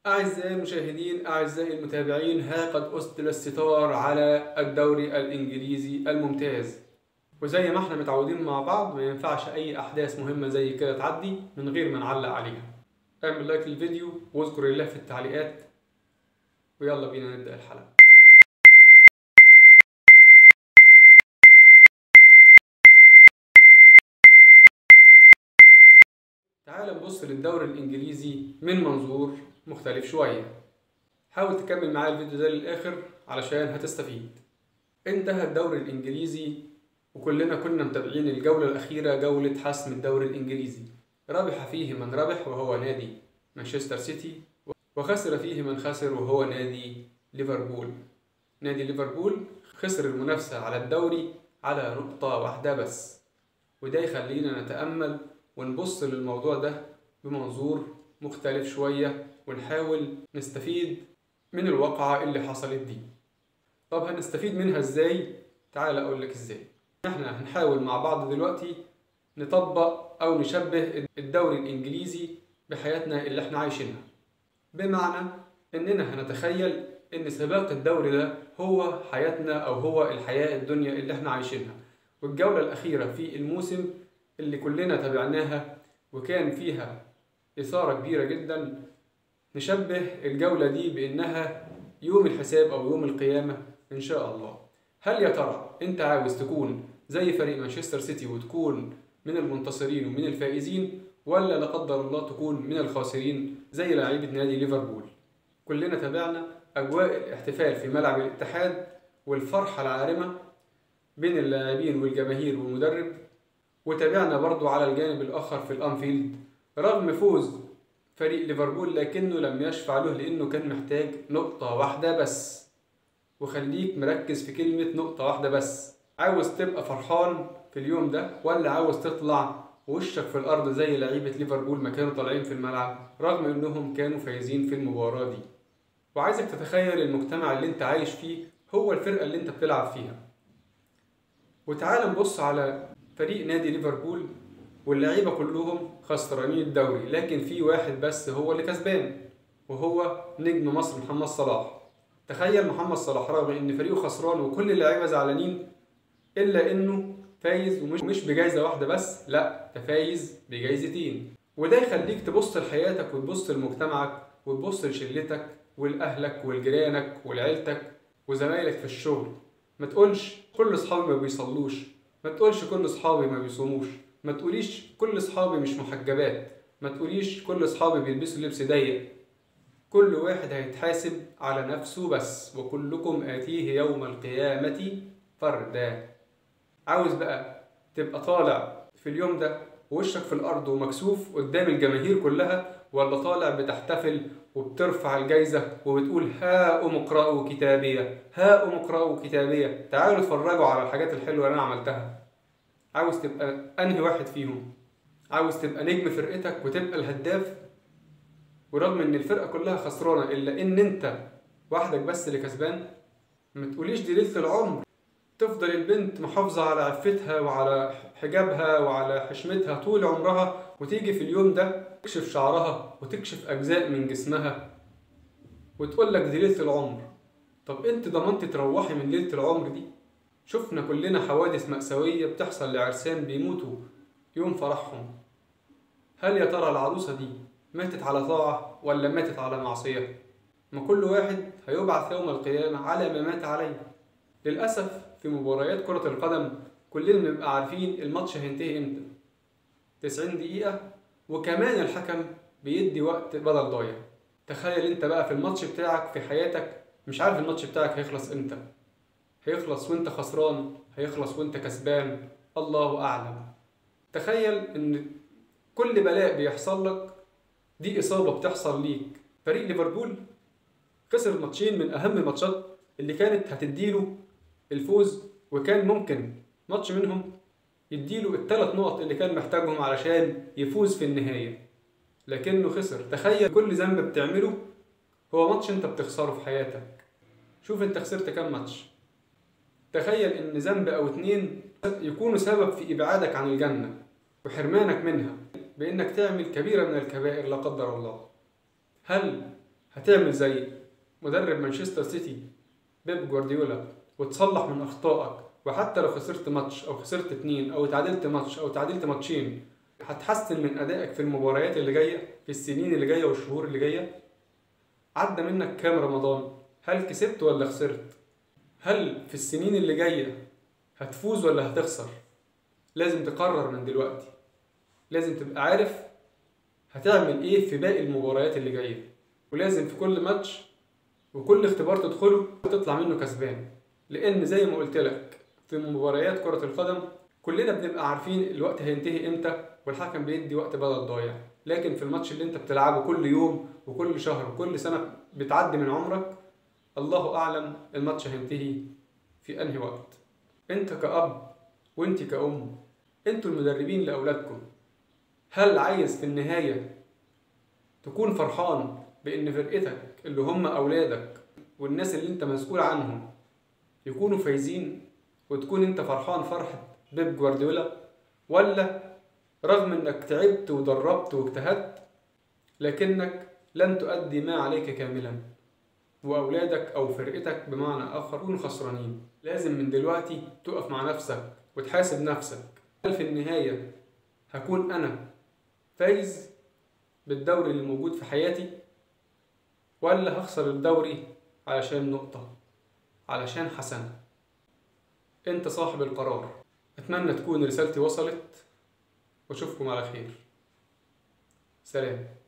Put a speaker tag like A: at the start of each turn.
A: أعزائي المشاهدين أعزائي المتابعين ها قد أسدل الستار على الدوري الإنجليزي الممتاز وزي ما احنا متعودين مع بعض ما ينفعش أي أحداث مهمة زي كده تعدي من غير ما نعلق عليها اعمل لايك للفيديو واذكر الله في التعليقات ويلا بينا نبدأ الحلقة تعال نبص للدوري الإنجليزي من منظور مختلف شوية حاول تكمل معايا الفيديو ده للآخر علشان هتستفيد انتهى الدوري الإنجليزي وكلنا كنا متابعين الجولة الأخيرة جولة حسم الدوري الإنجليزي ربح فيه من ربح وهو نادي مانشستر سيتي وخسر فيه من خسر وهو نادي ليفربول نادي ليفربول خسر المنافسة على الدوري على نقطة واحدة بس وده يخلينا نتأمل ونبص للموضوع ده بمنظور مختلف شوية ونحاول نستفيد من الواقعة اللي حصلت دي طب هنستفيد منها ازاي؟ تعال اقول لك ازاي احنا هنحاول مع بعض دلوقتي نطبق او نشبه الدوري الانجليزي بحياتنا اللي احنا عايشينها بمعنى اننا هنتخيل ان سباق الدوري ده هو حياتنا او هو الحياة الدنيا اللي احنا عايشينها والجولة الاخيرة في الموسم اللي كلنا تابعناها وكان فيها إثارة كبيرة جدا نشبه الجولة دي بإنها يوم الحساب أو يوم القيامة إن شاء الله هل يا ترى أنت عاوز تكون زي فريق مانشستر سيتي وتكون من المنتصرين ومن الفائزين ولا لا قدر الله تكون من الخاسرين زي لاعيبة نادي ليفربول كلنا تابعنا أجواء الاحتفال في ملعب الاتحاد والفرحة العارمة بين اللاعبين والجماهير والمدرب وتابعنا برضو على الجانب الآخر في الأنفيلد رغم فوز فريق ليفربول لكنه لم يشفع له لأنه كان محتاج نقطة واحدة بس وخليك مركز في كلمة نقطة واحدة بس عاوز تبقى فرحان في اليوم ده ولا عاوز تطلع وشك في الأرض زي لعيبة ليفربول ما كانوا طالعين في الملعب رغم إنهم كانوا فايزين في المباراة دي وعايزك تتخيل المجتمع اللي انت عايش فيه هو الفرقة اللي انت بتلعب فيها وتعال نبص على فريق نادي ليفربول واللعيبه كلهم خسرانين الدوري لكن في واحد بس هو اللي كسبان وهو نجم مصر محمد صلاح تخيل محمد صلاح رغم ان فريقه خسران وكل اللعيبه زعلانين الا انه فايز ومش مش بجائزه واحده بس لا ده فايز بجائزتين وده يخليك تبص لحياتك وتبص لمجتمعك وتبص لشلتك ولاهلك ولجيرانك ولعيلتك وزمايلك في الشغل ما تقولش كل اصحابي ما بيصلوش ما تقولش كل اصحابي ما بيصوموش ما تقوليش كل اصحابي مش محجبات ما تقوليش كل اصحابي بيلبسوا لبس ضيق كل واحد هيتحاسب على نفسه بس وكلكم آتيه يوم القيامة فردا عاوز بقى تبقى طالع في اليوم ده ووشك في الأرض ومكسوف قدام الجماهير كلها ولا طالع بتحتفل وبترفع الجايزة وبتقول ها أم اقرأوا كتابية ها أم اقرأوا كتابية تعالوا اتفرجوا على الحاجات الحلوة اللي أنا عملتها عاوز تبقى أنهي واحد فيهم عاوز تبقى نجم فرقتك وتبقى الهداف ورغم ان الفرقة كلها خسرانة الا ان انت وحدك بس اللي كسبان ما تقوليش دي ليلة العمر تفضل البنت محافظة على عفتها وعلى حجابها وعلى حشمتها طول عمرها وتيجي في اليوم ده تكشف شعرها وتكشف أجزاء من جسمها وتقول لك دي ليلة العمر طب انت ضمنت تروحي من ليلة العمر دي شفنا كلنا حوادث مأساوية بتحصل لعرسان بيموتوا يوم فرحهم هل يا ترى العروسة دي ماتت على طاعة ولا ماتت على معصية؟ ما كل واحد هيبعث يوم القيامة على ما مات عليه للأسف في مباريات كرة القدم كلنا بنبقى عارفين الماتش هينتهي امتى 90 دقيقة وكمان الحكم بيدي وقت بدل ضايع تخيل انت بقى في الماتش بتاعك في حياتك مش عارف الماتش بتاعك هيخلص امتى هيخلص وانت خسران هيخلص وانت كسبان الله اعلم تخيل ان كل بلاء بيحصل لك دي اصابه بتحصل ليك فريق ليفربول خسر ماتشين من اهم الماتشات اللي كانت هتديله الفوز وكان ممكن ماتش منهم يديله الثلاث نقط اللي كان محتاجهم علشان يفوز في النهايه لكنه خسر تخيل كل ذنب بتعمله هو ماتش انت بتخسره في حياتك شوف انت خسرت كام ماتش تخيل ان ذنب او اتنين يكونوا سبب في ابعادك عن الجنة وحرمانك منها بانك تعمل كبيرة من الكبائر لا قدر الله هل هتعمل زي مدرب مانشستر سيتي بيب جوارديولا وتصلح من اخطائك وحتى لو خسرت ماتش او خسرت اتنين او تعادلت ماتش او تعادلت ماتشين هتحسن من ادائك في المباريات اللي جايه في السنين اللي جايه والشهور اللي جايه عدى منك كام رمضان هل كسبت ولا خسرت هل في السنين اللي جايه هتفوز ولا هتخسر لازم تقرر من دلوقتي لازم تبقى عارف هتعمل ايه في باقي المباريات اللي جايه ولازم في كل ماتش وكل اختبار تدخله تطلع منه كسبان لان زي ما قلت لك في مباريات كرة القدم كلنا بنبقى عارفين الوقت هينتهي امتى والحكم بيدي وقت بدل ضايع لكن في الماتش اللي انت بتلعبه كل يوم وكل شهر وكل سنة بتعدي من عمرك الله اعلم الماتش هينتهي في انهي وقت انت كأب وانت كأم انتوا المدربين لاولادكم هل عايز في النهاية تكون فرحان بان فرقتك اللي هم اولادك والناس اللي انت مسؤول عنهم يكونوا فايزين وتكون انت فرحان فرحة بيب جوارديولا ولا رغم انك تعبت ودربت واجتهدت لكنك لن تؤدي ما عليك كاملا واولادك او فرقتك بمعنى اخر يكونوا خسرانين لازم من دلوقتي تقف مع نفسك وتحاسب نفسك هل في النهاية هكون انا فايز بالدوري اللي موجود في حياتي ولا هخسر الدوري علشان نقطة علشان حسنة انت صاحب القرار اتمنى تكون رسالتي وصلت واشوفكم على خير سلام